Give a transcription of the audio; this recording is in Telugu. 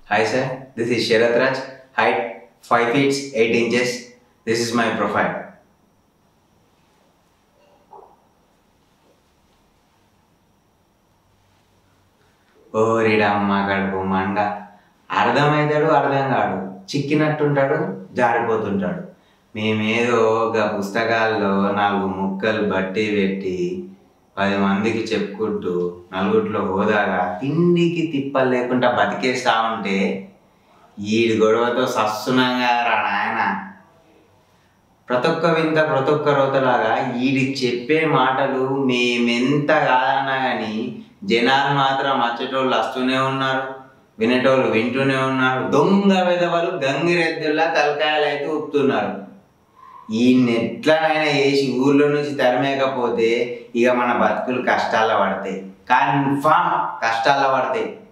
Hi sir, this is Sharath Raj, height 5 feet 8 inches. This is my profile. ఓరిడమ్మ గడుపు మండ అర్థమవుతాడు అర్థం కాడు చిక్కినట్టుంటాడు జారిపోతుంటాడు మేమేదో గా పుస్తకాల్లో నాలుగు ముక్కలు బట్టి పెట్టి పది మందికి చెప్పుకుంటూ నలుగురిలో హోదాగా తిండికి తిప్పలు లేకుండా బతికేస్తా ఉంటే ఈడి గొడవతో సస్సునంగా రా నాయన ప్రతి ఒక్క వింత ప్రతి ఒక్క రోతలాగా ఈడి చెప్పే మాటలు మేమెంత కాదన్నా కానీ జనాలు మాత్రం వచ్చేటోళ్ళు వస్తూనే ఉన్నారు వినేటోళ్ళు వింటూనే ఉన్నారు దొంగ విధవలు గంగిరెద్దుల్లా తలకాయలు అయితే ఊపుతున్నారు ఈయన్ని ఎట్లనైనా వేసి ఊర్లో నుంచి తరిమేకపోతే ఇక మన బతుకులు కష్టాల్లో పడతాయి కన్ఫామ్ కష్టాల్లో పడతాయి